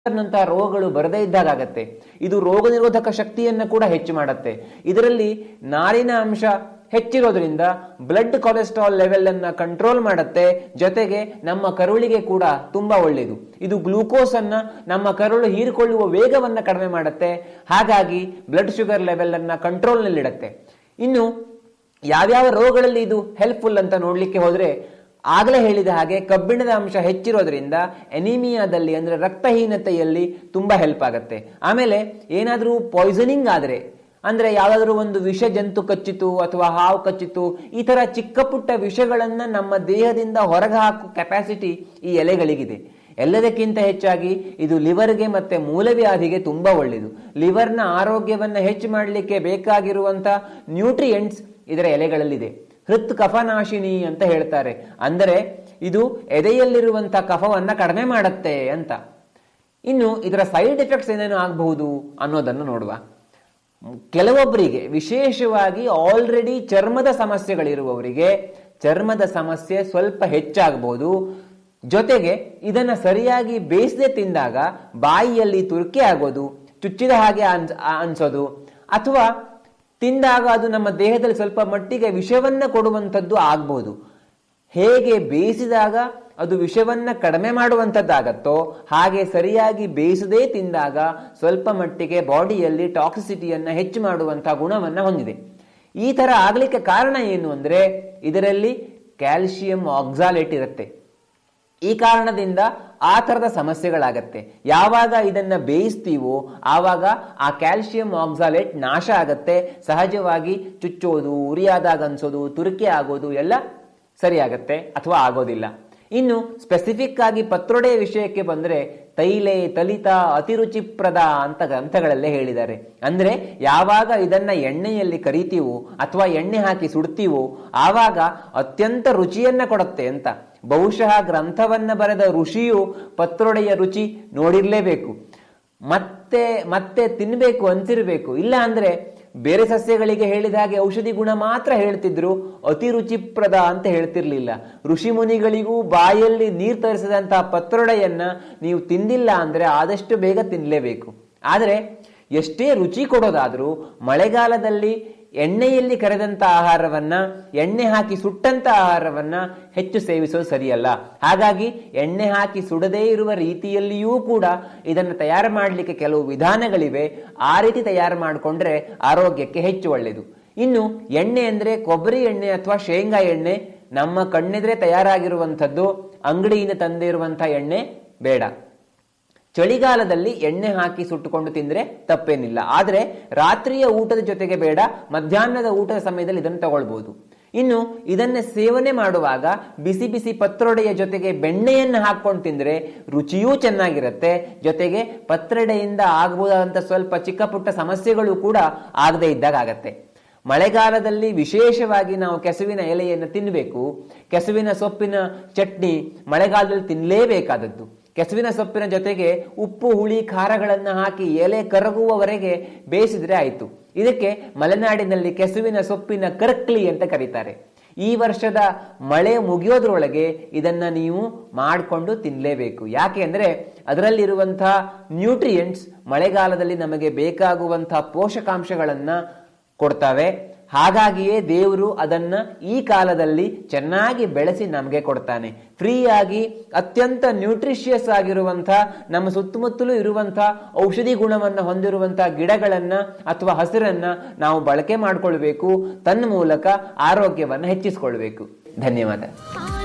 ನಂತಹ ರೋಗಗಳು ಬರದೇ ಇದ್ದಾಗತ್ತೆ ಇದು ರೋಗ ನಿರೋಧಕ ಶಕ್ತಿಯನ್ನ ಕೂಡ ಹೆಚ್ಚು ಮಾಡುತ್ತೆ ಇದರಲ್ಲಿ ನಾರಿನ ಅಂಶ ಹೆಚ್ಚಿರೋದ್ರಿಂದ ಬ್ಲಡ್ ಕೊಲೆಸ್ಟ್ರಾಲ್ ಲೆವೆಲ್ ಅನ್ನ ಕಂಟ್ರೋಲ್ ಮಾಡುತ್ತೆ ಜೊತೆಗೆ ನಮ್ಮ ಕರುಳಿಗೆ ಕೂಡ ತುಂಬಾ ಒಳ್ಳೆಯದು ಇದು ಗ್ಲೂಕೋಸ್ ಅನ್ನ ನಮ್ಮ ಕರುಳು ಹೀರಿಕೊಳ್ಳುವ ವೇಗವನ್ನ ಕಡಿಮೆ ಮಾಡುತ್ತೆ ಹಾಗಾಗಿ ಬ್ಲಡ್ ಶುಗರ್ ಲೆವೆಲ್ ಅನ್ನ ಕಂಟ್ರೋಲ್ ನಲ್ಲಿಡುತ್ತೆ ಇನ್ನು ಯಾವ್ಯಾವ ರೋಗಗಳಲ್ಲಿ ಇದು ಹೆಲ್ಪ್ಫುಲ್ ಅಂತ ನೋಡ್ಲಿಕ್ಕೆ ಹೋದ್ರೆ ಆಗಲೇ ಹೇಳಿದ ಹಾಗೆ ಕಬ್ಬಿಣದ ಅಂಶ ಹೆಚ್ಚಿರೋದ್ರಿಂದ ಎನಿಮಿಯಾದಲ್ಲಿ ಅಂದ್ರೆ ರಕ್ತಹೀನತೆಯಲ್ಲಿ ತುಂಬಾ ಹೆಲ್ಪ್ ಆಗುತ್ತೆ ಆಮೇಲೆ ಏನಾದರೂ ಪಾಯ್ಸನಿಂಗ್ ಆದ್ರೆ ಅಂದ್ರೆ ಯಾವ್ದಾದ್ರು ಒಂದು ವಿಷ ಜಂತು ಕಚ್ಚಿತು ಅಥವಾ ಹಾವು ಕಚ್ಚಿತು ಈ ತರ ಚಿಕ್ಕ ಪುಟ್ಟ ವಿಷಗಳನ್ನ ನಮ್ಮ ದೇಹದಿಂದ ಹೊರಗೆ ಹಾಕುವ ಕೆಪಾಸಿಟಿ ಈ ಎಲೆಗಳಿಗಿದೆ ಎಲ್ಲದಕ್ಕಿಂತ ಹೆಚ್ಚಾಗಿ ಇದು ಲಿವರ್ಗೆ ಮತ್ತೆ ಮೂಲವ್ಯಾಧಿಗೆ ತುಂಬಾ ಒಳ್ಳೆಯದು ಲಿವರ್ನ ಆರೋಗ್ಯವನ್ನ ಹೆಚ್ಚು ಮಾಡಲಿಕ್ಕೆ ಬೇಕಾಗಿರುವಂತ ನ್ಯೂಟ್ರಿಯೆಂಟ್ಸ್ ಇದರ ಎಲೆಗಳಲ್ಲಿದೆ ಹೃತ್ ಕಫನಾಶಿನಿ ಅಂತ ಹೇಳ್ತಾರೆ ಅಂದರೆ ಇದು ಎದೆಯಲ್ಲಿರುವಂತ ಕಫವನ್ನ ಕಡಿಮೆ ಮಾಡುತ್ತೆ ಅಂತ ಇನ್ನು ಇದರ ಸೈಡ್ ಎಫೆಕ್ಟ್ಸ್ ಏನೇನು ಆಗಬಹುದು ಅನ್ನೋದನ್ನು ನೋಡುವ ಕೆಲವೊಬ್ಬರಿಗೆ ವಿಶೇಷವಾಗಿ ಆಲ್ರೆಡಿ ಚರ್ಮದ ಸಮಸ್ಯೆಗಳಿರುವವರಿಗೆ ಚರ್ಮದ ಸಮಸ್ಯೆ ಸ್ವಲ್ಪ ಹೆಚ್ಚಾಗಬಹುದು ಜೊತೆಗೆ ಇದನ್ನ ಸರಿಯಾಗಿ ಬೇಯಿಸದೆ ತಿಂದಾಗ ಬಾಯಿಯಲ್ಲಿ ತುರ್ಕೆ ಆಗೋದು ಚುಚ್ಚಿದ ಹಾಗೆ ಅನ್ಸ್ ಅನ್ಸೋದು ಅಥವಾ ತಿಂದಾಗ ಅದು ನಮ್ಮ ದೇಹದಲ್ಲಿ ಸ್ವಲ್ಪ ಮಟ್ಟಿಗೆ ವಿಷವನ್ನ ಕೊಡುವಂಥದ್ದು ಆಗ್ಬಹುದು ಹೇಗೆ ಬೇಯಿಸಿದಾಗ ಅದು ವಿಷವನ್ನ ಕಡಿಮೆ ಮಾಡುವಂಥದ್ದಾಗತ್ತೋ ಹಾಗೆ ಸರಿಯಾಗಿ ಬೇಯಿಸದೇ ತಿಂದಾಗ ಸ್ವಲ್ಪ ಮಟ್ಟಿಗೆ ಬಾಡಿಯಲ್ಲಿ ಟಾಕ್ಸಿಸಿಟಿಯನ್ನ ಹೆಚ್ಚು ಮಾಡುವಂತಹ ಗುಣವನ್ನ ಹೊಂದಿದೆ ಈ ತರ ಆಗ್ಲಿಕ್ಕೆ ಕಾರಣ ಏನು ಅಂದ್ರೆ ಇದರಲ್ಲಿ ಕ್ಯಾಲ್ಸಿಯಂ ಆಕ್ಸಾಲೇಟ್ ಇರುತ್ತೆ ಈ ಕಾರಣದಿಂದ ಆ ಥರದ ಸಮಸ್ಯೆಗಳಾಗತ್ತೆ ಯಾವಾಗ ಇದನ್ನ ಬೇಯಿಸ್ತೀವೋ ಆವಾಗ ಆ ಕ್ಯಾಲ್ಸಿಯಂ ಆಕ್ಸಾಲೇಟ್ ನಾಶ ಆಗತ್ತೆ ಸಹಜವಾಗಿ ಚುಚ್ಚೋದು ಉರಿಯಾದಾಗ ಅನ್ಸೋದು ತುರಿಕೆ ಆಗೋದು ಎಲ್ಲ ಸರಿಯಾಗತ್ತೆ ಅಥವಾ ಆಗೋದಿಲ್ಲ ಇನ್ನು ಸ್ಪೆಸಿಫಿಕ್ ಆಗಿ ಪತ್ರೊಡೆಯ ವಿಷಯಕ್ಕೆ ಬಂದ್ರೆ ತೈಲೆ ತಲಿತ ಅತಿರುಚಿಪ್ರದ ಅಂತ ಗ್ರಂಥಗಳಲ್ಲೇ ಹೇಳಿದ್ದಾರೆ ಅಂದ್ರೆ ಯಾವಾಗ ಇದನ್ನ ಎಣ್ಣೆಯಲ್ಲಿ ಕರಿತೀವೋ ಅಥವಾ ಎಣ್ಣೆ ಹಾಕಿ ಸುಡ್ತೀವೋ ಆವಾಗ ಅತ್ಯಂತ ರುಚಿಯನ್ನ ಕೊಡುತ್ತೆ ಅಂತ ಬಹುಶಃ ಗ್ರಂಥವನ್ನ ಬರೆದ ಋಷಿಯು ಪತ್ರೊಡೆಯ ರುಚಿ ನೋಡಿರ್ಲೇಬೇಕು ಮತ್ತೆ ಮತ್ತೆ ತಿನ್ಬೇಕು ಅನ್ಸಿರ್ಬೇಕು ಇಲ್ಲ ಅಂದ್ರೆ ಬೇರೆ ಸಸ್ಯಗಳಿಗೆ ಹೇಳಿದ ಹಾಗೆ ಔಷಧಿ ಗುಣ ಮಾತ್ರ ಹೇಳ್ತಿದ್ರು ಅತಿ ರುಚಿಪ್ರದ ಅಂತ ಹೇಳ್ತಿರ್ಲಿಲ್ಲ ಋಷಿ ಮುನಿಗಳಿಗೂ ಬಾಯಲ್ಲಿ ನೀರು ತರಿಸಿದಂತಹ ಪತ್ರೊಡೆಯನ್ನ ನೀವು ತಿಂದಿಲ್ಲ ಅಂದ್ರೆ ಆದಷ್ಟು ಬೇಗ ತಿನ್ಲೇಬೇಕು ಆದರೆ ಎಷ್ಟೇ ರುಚಿ ಕೊಡೋದಾದ್ರೂ ಮಳೆಗಾಲದಲ್ಲಿ ಎಣ್ಣೆಯಲ್ಲಿ ಕರೆದಂತ ಆಹಾರವನ್ನ ಎಣ್ಣೆ ಹಾಕಿ ಸುಟ್ಟಂತ ಆಹಾರವನ್ನ ಹೆಚ್ಚು ಸೇವಿಸೋದು ಸರಿಯಲ್ಲ ಹಾಗಾಗಿ ಎಣ್ಣೆ ಹಾಕಿ ಸುಡದೇ ಇರುವ ರೀತಿಯಲ್ಲಿಯೂ ಕೂಡ ಇದನ್ನು ತಯಾರು ಮಾಡಲಿಕ್ಕೆ ಕೆಲವು ವಿಧಾನಗಳಿವೆ ಆ ರೀತಿ ತಯಾರು ಮಾಡಿಕೊಂಡ್ರೆ ಆರೋಗ್ಯಕ್ಕೆ ಹೆಚ್ಚು ಒಳ್ಳೆಯದು ಇನ್ನು ಎಣ್ಣೆ ಅಂದ್ರೆ ಕೊಬ್ಬರಿ ಎಣ್ಣೆ ಅಥವಾ ಶೇಂಗಾ ಎಣ್ಣೆ ನಮ್ಮ ಕಣ್ಣೆದ್ರೆ ತಯಾರಾಗಿರುವಂಥದ್ದು ಅಂಗಡಿಯಿಂದ ತಂದಿರುವಂತಹ ಎಣ್ಣೆ ಬೇಡ ಚಳಿಗಾಲದಲ್ಲಿ ಎಣ್ಣೆ ಹಾಕಿ ಸುಟ್ಟುಕೊಂಡು ತಿಂದ್ರೆ ತಪ್ಪೇನಿಲ್ಲ ಆದ್ರೆ ರಾತ್ರಿಯ ಊಟದ ಜೊತೆಗೆ ಬೇಡ ಮಧ್ಯಾಹ್ನದ ಊಟದ ಸಮಯದಲ್ಲಿ ಇದನ್ನು ತಗೊಳ್ಬಹುದು ಇನ್ನು ಇದನ್ನ ಸೇವನೆ ಮಾಡುವಾಗ ಬಿಸಿ ಬಿಸಿ ಪತ್ರೊಡೆಯ ಜೊತೆಗೆ ಬೆಣ್ಣೆಯನ್ನು ಹಾಕೊಂಡು ತಿಂದ್ರೆ ರುಚಿಯೂ ಚೆನ್ನಾಗಿರುತ್ತೆ ಜೊತೆಗೆ ಪತ್ರೊಡೆಯಿಂದ ಆಗಬಹುದಾದಂತ ಸ್ವಲ್ಪ ಚಿಕ್ಕ ಪುಟ್ಟ ಸಮಸ್ಯೆಗಳು ಕೂಡ ಆಗದೆ ಇದ್ದಾಗ ಆಗತ್ತೆ ಮಳೆಗಾಲದಲ್ಲಿ ವಿಶೇಷವಾಗಿ ನಾವು ಕೆಸುವಿನ ಎಲೆಯನ್ನು ತಿನ್ನಬೇಕು ಕೆಸುವಿನ ಸೊಪ್ಪಿನ ಚಟ್ನಿ ಮಳೆಗಾಲದಲ್ಲಿ ತಿನ್ನಲೇಬೇಕಾದದ್ದು ಕೆಸುವಿನ ಸೊಪ್ಪಿನ ಜೊತೆಗೆ ಉಪ್ಪು ಹುಳಿ ಖಾರಗಳನ್ನ ಹಾಕಿ ಎಲೆ ಕರಗುವವರೆಗೆ ಬೇಯಿಸಿದ್ರೆ ಆಯ್ತು ಇದಕ್ಕೆ ಮಲೆನಾಡಿನಲ್ಲಿ ಕೆಸುವಿನ ಸೊಪ್ಪಿನ ಕರ್ಕ್ಲಿ ಅಂತ ಕರೀತಾರೆ ಈ ವರ್ಷದ ಮಳೆ ಮುಗಿಯೋದ್ರೊಳಗೆ ಇದನ್ನ ನೀವು ಮಾಡಿಕೊಂಡು ತಿನ್ನಲೇಬೇಕು ಯಾಕೆ ಅಂದ್ರೆ ಅದರಲ್ಲಿರುವಂತಹ ನ್ಯೂಟ್ರಿಯೆಂಟ್ಸ್ ಮಳೆಗಾಲದಲ್ಲಿ ನಮಗೆ ಬೇಕಾಗುವಂತಹ ಪೋಷಕಾಂಶಗಳನ್ನ ಕೊಡ್ತವೆ ಹಾಗಾಗಿಯೇ ದೇವರು ಅದನ್ನ ಈ ಕಾಲದಲ್ಲಿ ಚೆನ್ನಾಗಿ ಬೆಳೆಸಿ ನಮಗೆ ಕೊಡ್ತಾನೆ ಫ್ರೀಯಾಗಿ ಅತ್ಯಂತ ನ್ಯೂಟ್ರಿಷಿಯಸ್ ಆಗಿರುವಂತಹ ನಮ್ಮ ಸುತ್ತಮುತ್ತಲೂ ಇರುವಂತಹ ಔಷಧಿ ಗುಣವನ್ನು ಹೊಂದಿರುವಂತಹ ಗಿಡಗಳನ್ನ ಅಥವಾ ಹಸಿರನ್ನ ನಾವು ಬಳಕೆ ಮಾಡಿಕೊಳ್ಬೇಕು ತನ್ನ ಮೂಲಕ ಆರೋಗ್ಯವನ್ನ ಹೆಚ್ಚಿಸಿಕೊಳ್ಬೇಕು ಧನ್ಯವಾದ